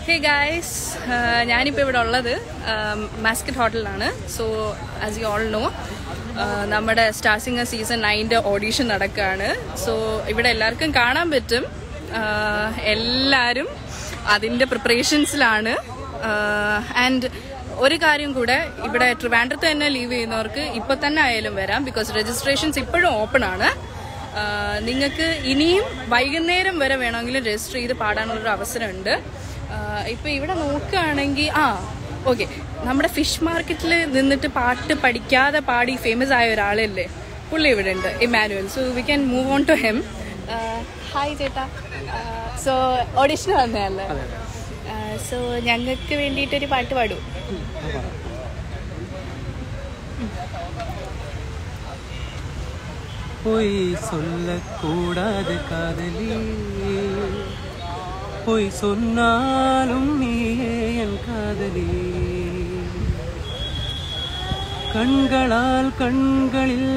Hey guys ഞാനിപ്പോൾ ഇവിടെ ഉള്ളത് മാസ്കറ്റ് ഹോട്ടലിലാണ് so as you all know നമ്മുടെ സ്റ്റാർ സിംഗർ സീസൺ നയൻ്റെ ഓഡീഷൻ നടക്കുകയാണ് സോ ഇവിടെ എല്ലാവർക്കും കാണാൻ പറ്റും ആഹ് എല്ലാവരും അതിൻ്റെ പ്രിപ്പറേഷൻസിലാണ് ആൻഡ് ഒരു കാര്യം കൂടെ ഇവിടെ ട്രിവാൻഡ്രത്ത് തന്നെ ലീവ് ചെയ്യുന്നവർക്ക് ഇപ്പൊ തന്നെ ആയാലും വരാം ബിക്കോസ് രജിസ്ട്രേഷൻസ് ഇപ്പോഴും ഓപ്പൺ ആണ് നിങ്ങൾക്ക് ഇനിയും വൈകുന്നേരം വരെ വേണമെങ്കിലും രജിസ്റ്റർ ചെയ്ത് പാടാനുള്ളൊരു അവസരമുണ്ട് ആഹ് ഇപ്പൊ ഇവിടെ നോക്കുകയാണെങ്കിൽ ആ ഓക്കെ നമ്മുടെ ഫിഷ് മാർക്കറ്റിൽ നിന്നിട്ട് പാട്ട് പഠിക്കാതെ പാടി ഫേമസ് ആയ ഒരാളല്ലേ പുള്ളി ഇവിടെ ഉണ്ട് Emmanuel so we can move on to him hi ചേട്ടാ സോ ഓഡിഷൻ വന്നതല്ലേ സോ ഞങ്ങൾക്ക് വേണ്ടിയിട്ടൊരു പാട്ട് പാടൂ பொய் சொல்லக்கூடாது காதலி பொய் சொன்னாலும் நீயே என் காதலி கண்களால் கண்களில்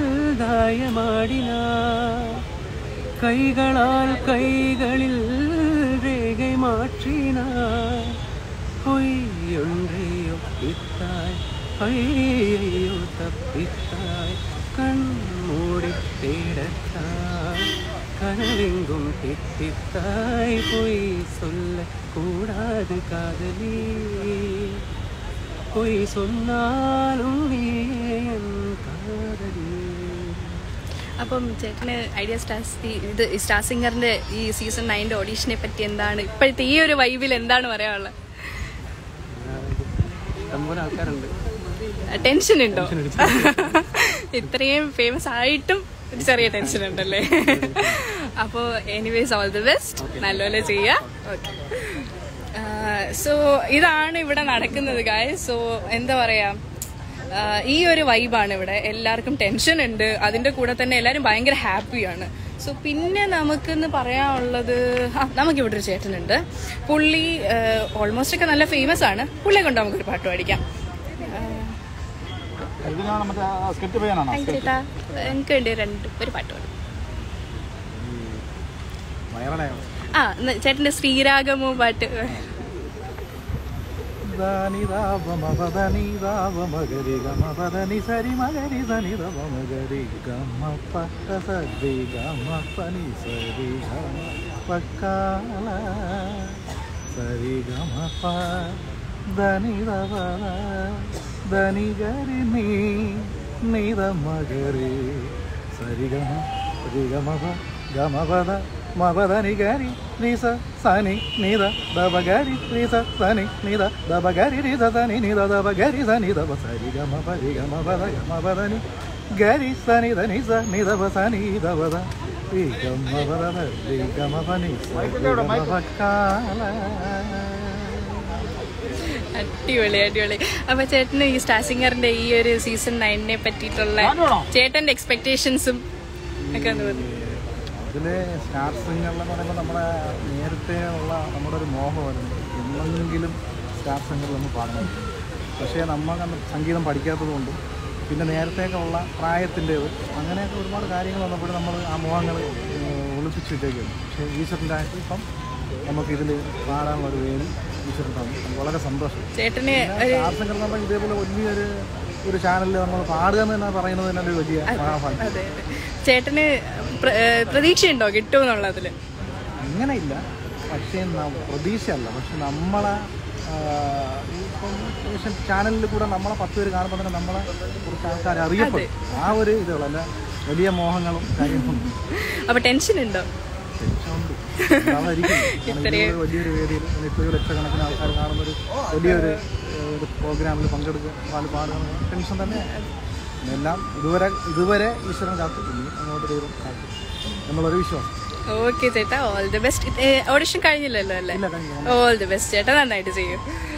தாயமாடினார் கைகளால் கைகளில் ரேகை மாற்றினார் பொய் ஒன்றை ஒப்பித்தாய் ஐயோ தப்பித்தாய் கண் மூடி தேடத்தாய் கனவெங்கும் தித்தித்தாய் பொய் சொல்ல கூடாது காதலி பொய் சொன்னாலும் நீயே என் காதலி അപ്പം ചേട്ടന് ഐഡിയ സ്റ്റാർസ് ഇത് സ്റ്റാർ സിംഗറിന്റെ ഈ സീസൺ നയൻ്റെ ഓഡീഷനെ പറ്റി എന്താണ് ഇപ്പോഴത്തെ ഈ ഒരു വൈബിൽ എന്താണ് പറയാനുള്ളത് ഇഷ്ടംപോലെ ആൾക്കാരുണ്ട് ടെൻഷൻ ഉണ്ടോ ഇത്രയും ഫേമസ് ആയിട്ടും ഒരു ചെറിയ ടെൻഷൻ ഉണ്ടല്ലേ അപ്പോൾ എനിവേസ് ഓൾ ദി ബെസ്റ്റ് നല്ലപോലെ ചെയ്യുക ഓക്കെ സോ ഇതാണ് ഇവിടെ നടക്കുന്നത് ഗായ് സോ എന്താ പറയാ ആഹ് ഈ ഒരു വൈബാണ് ഇവിടെ എല്ലാവർക്കും ടെൻഷൻ ഉണ്ട് അതിന്റെ കൂടെ തന്നെ എല്ലാവരും ഭയങ്കര ഹാപ്പിയാണ് സോ പിന്നെ നമുക്കെന്ന് പറയാനുള്ളത് ആ നമുക്കിവിടെ ഒരു ചേട്ടനുണ്ട് പുള്ളി ഓൾമോസ്റ്റ് ഒക്കെ നല്ല ഫേമസ് ആണ് പുള്ളിയെ കൊണ്ട് നമുക്കൊരു പാട്ട് പാടിക്കാം ഇതിനാണ് മറ്റേ സ്കെച്ച് ചെയ്യാനാണോ ഹായ് ചേട്ടാ എനിക്ക് വേണ്ടി രണ്ട് ഒരു പാട്ട് പാടും വയറടയോ ആ ന്ന ചേട്ടന്റെ ശ്രീരാഗമോ പാട്ട് മകരി ഗമ പദനി സരി മകരി സനി ദമ മകരി ഗമ പത്ത സരി ഗമ പനി സരി ഗമ പക്കാല സരി ഗമ പ ധനി ദവ ധനി ഗരി നീ നീത മകരി സരി ഗമ സരി ഗമ പ ഗമ പദ മപദനി ഗരി നീസ സനി നീത ദബ ഗരി നീസ സനി നീത ദബ ഗരി നീസ സനി നീത ദബ ഗരി സനി ദബ സരി ഗമ പരി ഗമ പദ ഗമ പദനി ഗരി സനി ധനി സ നീത ബ സനി ദബ ദ ഈ ഗമ പദ ധരി ഗമ പനി ഗമ പക്കാല അടിപൊളി അടിപൊളി അപ്പൊ ചേട്ടന് ഈ സ്റ്റാർ സിംഗറിന്റെ ഈ ഒരു സീസൺ നയനിനെ പറ്റിയിട്ടുള്ള ചേട്ടന്റെ എക്സ്പെക്ടേഷൻസും ഒക്കെ ഒന്ന് പറഞ്ഞു ഇതിലെ സ്റ്റാർ സിംഗറിലെന്ന് പറയുമ്പോൾ നമ്മുടെ നേരത്തെ ഉള്ള നമ്മുടെ ഒരു മോഹമായിരുന്നു എന്നെങ്കിലും സ്റ്റാർ സിംഗറിൽ നമ്മൾ പാടണം പക്ഷേ നമ്മൾ അന്ന് സംഗീതം പഠിക്കാത്തത് കൊണ്ടും പിന്നെ നേരത്തെയൊക്കെ ഉള്ള പ്രായത്തിൻ്റെ അങ്ങനെയൊക്കെ ഒരുപാട് കാര്യങ്ങൾ വന്നപ്പോൾ നമ്മൾ ആ മോഹങ്ങൾ ഒളിപ്പിച്ച് വെച്ചേക്കുന്നു പക്ഷേ ഈശ്വരൻ്റെ ആയിട്ട് ഇപ്പം നമുക്കിതിൽ പാടാനുള്ള ഒരു വേദി ഈശ്വരൻ തന്നു നമുക്ക് വളരെ സന്തോഷം ചേട്ടന് ഒരു സ്റ്റാർ സിംഗർ എന്ന് പറഞ്ഞാൽ ഇതേപോലെ വലിയൊരു ഒരു ചാനലിൽ നമ്മൾ പാടുക എന്ന് തന്നെ പറയുന്നത് തന്നെ ഒരു വലിയ മഹാഭാഗ്യം അതെ അതെ ചേട്ടന് പ്ര- ഏ, പ്രതീക്ഷയുണ്ടോ കിട്ടുമെന്നുള്ളതില് അങ്ങനെയില്ല പക്ഷേ ന- പ്രതീക്ഷയല്ല പക്ഷെ നമ്മളെ ആ, ഈ ഇപ്പം ഏഷ്യൻ ചാനലിൽ കൂടെ നമ്മളെ പത്ത് പേര് കാണുമ്പോൾ തന്നെ നമ്മളെ കുറച്ച് ആൾക്കാർ അറിയപ്പെടും ആ ഒരു ഇതുള്ള അല്ല വലിയ മോഹങ്ങളും കാര്യങ്ങളും അപ്പൊ ടെൻഷൻ ഉണ്ടോ ടെൻഷനുണ്ട്. ഉണ്ടാവാതിരിക്കില്ല. കാരണം ഇതുപോലെ വലിയൊരു വേദിയിൽ ഇങ്ങനെ ഇത്രയും ലക്ഷക്കണക്കിന് ആൾക്കാർ കാണുന്ന ഒരു വലിയൊരു ഏഹ്, ഒരു പ്രോഗ്രാമിൽ പങ്കെടുക്കുക പാല് പാടുക എന്നുള്ളത് ടെൻഷൻ തന്നെ എല്ലാം ഇതുവരെ ഇതുവരെ ഈശ്വരൻ കാത്തു ഇനി അങ്ങോട്ട് ദൈവം കാത്തു എന്നുള്ളൊരു വിശ്വാസം ഓക്കെ ചേട്ടാ ഓൾ ദി ബെസ്റ്റ് ഓഡിഷൻ കഴിഞ്ഞില്ലല്ലോ അല്ലേ ഇല്ല കഴിഞ്ഞു ഓൾ ദി ബെസ്റ്റ് ചേട്ടാ നന്നായിട്ട് ചെയ്യും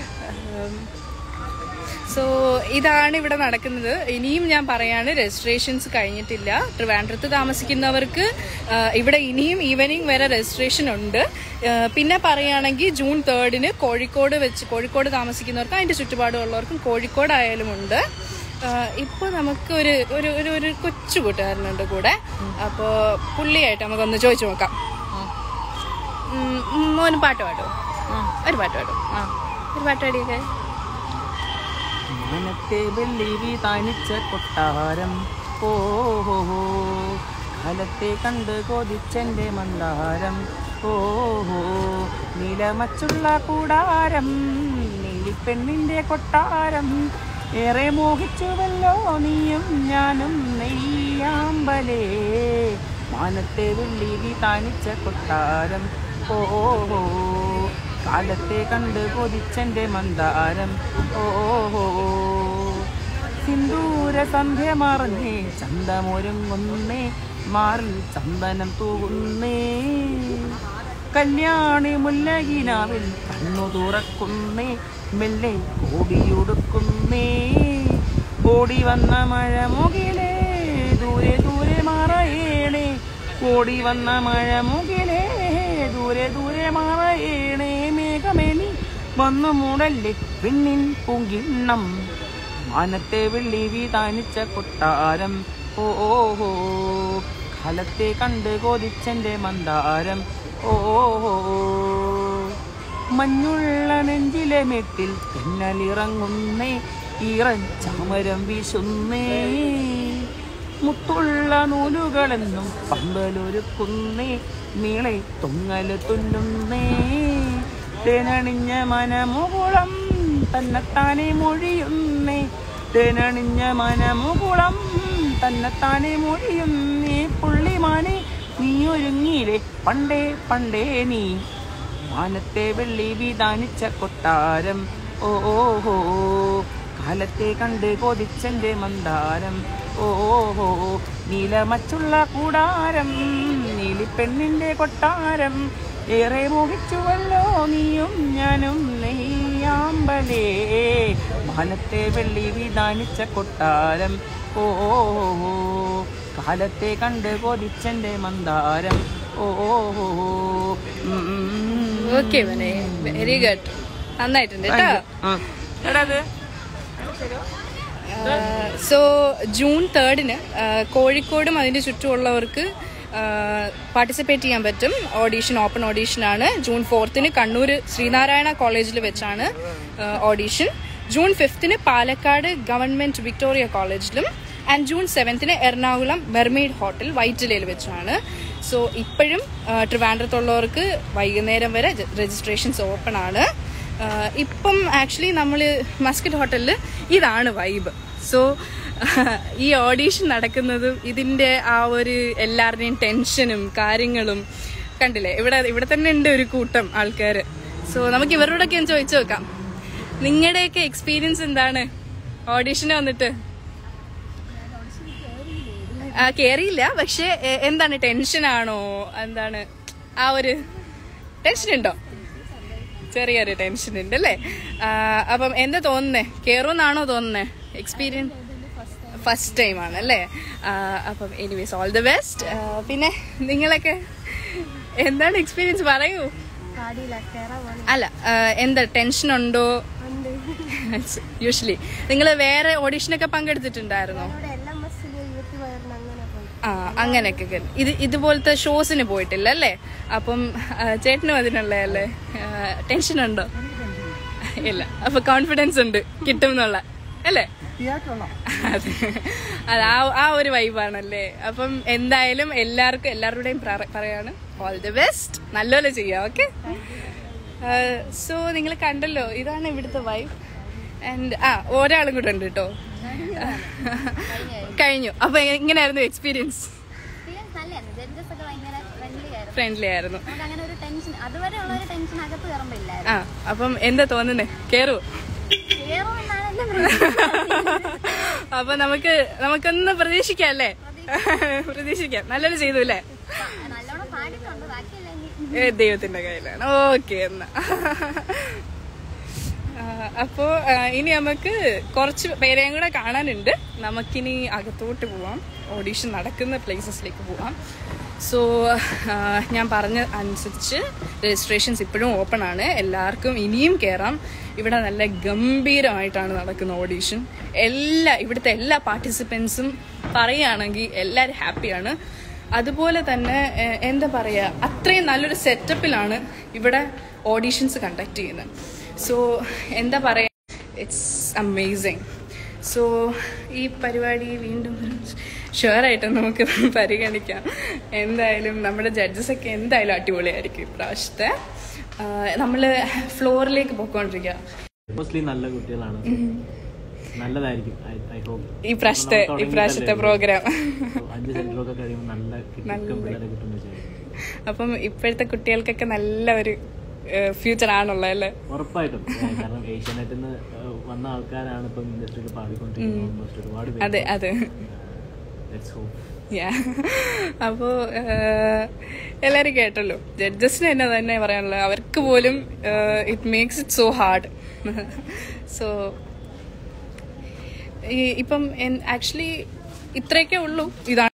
സോ ഇതാണ് ഇവിടെ നടക്കുന്നത് ഇനിയും ഞാൻ പറയാണ് രജിസ്ട്രേഷൻസ് കഴിഞ്ഞിട്ടില്ല ട്രിവാൻഡ്രത്ത് താമസിക്കുന്നവർക്ക് ആ, ഇവിടെ ഇനിയും ഈവനിങ് വരെ രജിസ്ട്രേഷൻ ഉണ്ട് ആ, പിന്നെ പറയുകയാണെങ്കിൽ ജൂൺ തേർഡിന് കോഴിക്കോട് വെച്ച് കോഴിക്കോട് താമസിക്കുന്നവർക്ക് അതിന്റെ ചുറ്റുപാടുള്ളവർക്കും കോഴിക്കോട് ആയാലും ഉണ്ട് ഇപ്പോൾ നമുക്ക് ഒരു ഒരു ഒരു ഒരു കൊച്ചു കൂട്ടുകാരനുണ്ട് കൂടെ അപ്പോൾ പുള്ളിയായിട്ട് നമുക്കൊന്ന് ചോദിച്ചു നോക്കാം ഉം, മോന് പാട്ട് പാടുമോ ഒരു പാട്ട് പാടും ആ ഒരു പാട്ട് പാടിയൊക്കെ മനത്തെ വെള്ളി വിതാനിച്ച കൊട്ടാരം ഓഹോ കാലത്തെ കണ്ട് കൊതിച്ചെന്റെ മന്ദാരം ഓഹോ നിലമച്ചുള്ള കൂടാരം നീലിപ്പെണ്ണിന്റെ കൊട്ടാരം ഏറെ മോഹിച്ചുവല്ലോ നീയും ഞാനും നെയ്യാമ്പലേ മാനത്തെ വെള്ളി വിതാനിച്ച കൊട്ടാരം ഓഹോ കാലത്തെ കണ്ട് കൊതിച്ചെന്റെ മന്ദാരം ഓഹോ സിന്ദൂര സന്ധ്യ മറഞ്ഞേ ചന്തമൊരുങ്ങുന്നേ മാറിൽ ചന്ദനം തൂകുന്നേ കല്യാണി മുല്ലകിനാവിൽ കണ്ണു തുറക്കുന്നേ മെല്ലെ കോടിയുടുക്കുന്നേ ഓടി വന്ന മഴ മുകിലേ ദൂരെ ദൂരെ മറയേണേ ഓടി വന്ന മഴ മുകിലേ ദൂരെ ദൂരെ മറയേണേ മേഘമേനി വന്നു മൂടല്ലേ പെണ്ണിൻ പൂങ്കിണ്ണം മാനത്തെ വെള്ളി വീതാനിച്ച കൊട്ടാരം ഓ ഓഹോ കാലത്തെ കണ്ട് കൊതിച്ചെന്റെ മന്ദാരം ഓ ഓഹോ മഞ്ഞുള്ള നെഞ്ചിലെ മെട്ടിൽ തെന്നലിറങ്ങുന്നേ ഈറൻ ചാമരം വീശുന്നേ മുത്തുള്ള നൂലുകളെന്നും പമ്പലൊരുക്കുന്നേ നീളെ തൊങ്ങല് തുന്നുന്നേ തേനണിഞ്ഞ മനമുകുളം തന്നെത്താനെ മൊഴിയുന്നേ തേനണിഞ്ഞ മനമുകുളം തന്നെത്താനെ മൊഴിയുന്നേ പുള്ളിമാനെ നീ ഒരുങ്ങിയില്ലേ പണ്ടേ പണ്ടേ നീ മാനത്തെ വെള്ളി വിധാനിച്ച കൊട്ടാരം ഓ ഓഹോ കാലത്തെ കണ്ട് കൊതിച്ചെന്റെ മന്ദാരം ഓഹോ നീലമച്ചുള്ള കൂടാരം നീലിപ്പെണ്ണിന്റെ കൊട്ടാരം ഏറെ മോഹിച്ചുവല്ലോ നീയും ഞാനും നെയ്യാമ്പലേ മാനത്തെ വെള്ളി വിധാനിച്ച കൊട്ടാരം ഓഹോ കാലത്തെ കണ്ട് കൊതിച്ചെന്റെ മന്ദാരം ഓഹോ ഓക്കെ മോനെ വെരി ഗുഡ് നന്നായിട്ടുണ്ട് കേട്ടോ എടാ അത് സോ ജൂൺ തേർഡിന് കോഴിക്കോടും അതിൻ്റെ ചുറ്റുമുള്ളവർക്ക് പാർട്ടിസിപ്പേറ്റ് ചെയ്യാൻ പറ്റും ഓഡീഷൻ ഓപ്പൺ ഓഡീഷനാണ് ജൂൺ ഫോർത്തിന് കണ്ണൂർ ശ്രീനാരായണ കോളേജിൽ വെച്ചാണ് ഓഡീഷൻ ജൂൺ ഫിഫ്ത്തിന് പാലക്കാട് ഗവൺമെന്റ് വിക്ടോറിയ കോളേജിലും ആൻഡ് ജൂൺ സെവൻത്തിന് എറണാകുളം മെർമെയ്ഡ് ഹോട്ടൽ വൈറ്റിലയിൽ വെച്ചാണ് സോ ഇപ്പോഴും ട്രിവാൻഡ്രത്തുള്ളവർക്ക് വൈകുന്നേരം വരെ രജിസ്ട്രേഷൻസ് ഓപ്പൺ ആണ് ആഹ് ഇപ്പം ആക്ച്വലി നമ്മൾ മസ്കറ്റ് ഹോട്ടലിൽ ഇതാണ് വൈബ് സോ ഈ ഓഡീഷൻ നടക്കുന്നതും ഇതിന്റെ ആ ഒരു എല്ലാവരുടെയും ടെൻഷനും കാര്യങ്ങളും കണ്ടില്ലേ ഇവിടെ ഇവിടെ തന്നെ ഉണ്ട് ഒരു കൂട്ടം ആൾക്കാർ സോ നമുക്ക് ഇവരോടൊക്കെ ഒന്ന് ചോദിച്ചു നോക്കാം നിങ്ങളുടെയൊക്കെ എക്സ്പീരിയൻസ് എന്താണ് ഓഡീഷന് വന്നിട്ട് ആ കേറിയില്ല പക്ഷെ എ- എന്താണ് ടെൻഷനാണോ എന്താണ് ആ ഒരു ടെൻഷൻ ഉണ്ടോ ചെറിയൊരു ടെൻഷൻ ഉണ്ട് അല്ലേ ആ, അപ്പം എന്താ തോന്നുന്നേ കേറുമെന്നാണോ തോന്നുന്നേ എക്സ്പീരിയൻസ് ഫസ്റ്റ് ടൈം ആണ് അല്ലേ ആ, അപ്പം എനിവേസ് ഓൾ ദി ബെസ്റ്റ് പിന്നെ നിങ്ങളൊക്കെ എന്താണ് എക്സ്പീരിയൻസ് പറയൂ അല്ല ആ, എന്താ ടെൻഷൻ ഉണ്ടോ യൂഷ്വലി നിങ്ങൾ വേറെ ഓഡീഷനൊക്കെ പങ്കെടുത്തിട്ടുണ്ടായിരുന്നോ ആ അങ്ങനെയൊക്കെ കേറി. ഇത് ഇതുപോലത്തെ ഷോസിന് പോയിട്ടില്ല അല്ലേ അപ്പം ആ, ചേട്ടനും അതിനുള്ളതല്ലേ ടെൻഷൻ ഉണ്ടോ ഇല്ല അപ്പൊ കോൺഫിഡൻസ് ഉണ്ട് കിട്ടും എന്നുള്ള അല്ലേ അതെ അത് ആ ആ ഒരു വൈബാണല്ലേ അപ്പം എന്തായാലും എല്ലാവർക്കും എല്ലാവരുടെയും പ്ര- പറയാണ് ഓൾ ദി ബെസ്റ്റ് നല്ലപോലെ ചെയ്യാം ഓക്കെ സോ നിങ്ങൾ കണ്ടല്ലോ ഇതാണ് ഇവിടുത്തെ വൈബ് ആൻഡ് ആ ഒരാളും കൂടെ ഉണ്ട് കേട്ടോ കഴിഞ്ഞു അപ്പൊ എങ്ങനെയായിരുന്നു എക്സ്പീരിയൻസ് നല്ലതായിരുന്നു ജഡ്ജസ് ഒക്കെ ഭയങ്കര ഫ്രണ്ട്ലി ആയിരുന്നു ഫ്രണ്ട്ലി ആയിരുന്നു നമുക്ക് അങ്ങനെ ഒരു ടെൻഷൻ അതുവരെ ഉള്ള ഒരു ടെൻഷൻ അകത്ത് കയറുമ്പോ ഇല്ലായിരുന്നു ആ അപ്പം എന്താ തോന്നുന്നേ കേറൂ കേറുമെന്നാണ് എന്റെ പ്രതീക്ഷ. അപ്പൊ നമുക്ക് നമുക്കൊന്ന് പ്രതീക്ഷിക്കാം അല്ലേ പ്രതീക്ഷിക്കാം നല്ലൊരു ചെയ്തു അല്ലേ നല്ലോണം പാടിയിട്ടുണ്ട് ബാക്കിയല്ല ഇനി ഏ, ദൈവത്തിന്റെ കയ്യിലാണ് ഓക്കെ എന്നാ ആ, അപ്പോ ആ, ഇനി നമുക്ക് കുറച്ച് പേരെയും കൂടെ കാണാനുണ്ട് നമുക്കിനി അകത്തോട്ട് പോവാം ഓഡീഷൻ നടക്കുന്ന പ്ലേസസിലേക്ക് പോവാം സോ ഞാൻ പറഞ്ഞ അനുസരിച്ച് രജിസ്ട്രേഷൻസ് ഇപ്പോഴും ഓപ്പൺ ആണ് എല്ലാവർക്കും ഇനിയും കയറാം ഇവിടെ നല്ല ഗംഭീരമായിട്ടാണ് നടക്കുന്ന ഓഡീഷൻ എല്ലാ ഇവിടുത്തെ എല്ലാ പാർട്ടിസിപ്പൻസും പറയുകയാണെങ്കിൽ എല്ലാവരും ഹാപ്പിയാണ് അതുപോലെ തന്നെ ഏഹ്, എന്താ പറയുക അത്രയും നല്ലൊരു സെറ്റപ്പിലാണ് ഇവിടെ ഓഡീഷൻസ് കണ്ടക്ട് ചെയ്യുന്നത് സോ എന്താ പറയുക ഇറ്റ്സ് അമേസിങ് സോ ഈ പരിപാടി വീണ്ടും ഷുവറായിട്ട് നമുക്ക് പരിഗണിക്കാം എന്തായാലും നമ്മുടെ ജഡ്ജസ് ഒക്കെ എന്തായാലും അടിപൊളിയായിരിക്കും ഇപ്രാവശ്യത്തെ നമ്മൾ ഫ്ലോറിലേക്ക് പോയിക്കൊണ്ടിരിക്കുക മോസ്റ്റ്ലി നല്ല കുട്ടികളാണ് നല്ലതായിരിക്കും ഐ ഹോപ്പ് ഈ പ്രാവശ്യത്തെ ഈ പ്രാവശ്യത്തെ പ്രോഗ്രാം അഞ്ച് സെന്ററൊക്കെ കഴിയുമ്പോൾ നല്ല കിട്ടും പിള്ളേരെ കിട്ടും വിചാരിക്കും അപ്പം ഇപ്പോഴത്തെ കുട്ടികൾക്കൊക്കെ നല്ല ഒരു ഫ്യൂച്ചർ ആണുള്ളത് അല്ലേ ഉറപ്പായിട്ടും ഏ, കാരണം ഏഷ്യാനെറ്റിൽ നിന്ന് വന്ന ആൾക്കാരാണ് ഇപ്പം ഇൻഡസ്ട്രിയിൽ പാടിക്കൊണ്ടിരിക്കുന്നത് ഓൾമോസ്റ്റ് ഒരുപാട് അതെ അതെ ലെറ്റ്സ് ഹോപ്പ് അപ്പോൾ എല്ലാവരും കേട്ടല്ലോ ജഡ്ജസിന് തന്നെ തന്നെ പറയാനുള്ളത് അവർക്ക് പോലും it makes it so hard so ഇപ്പം ആക്ച്വലി ഇത്രയൊക്കെ ഉള്ളൂ ഇതാണ്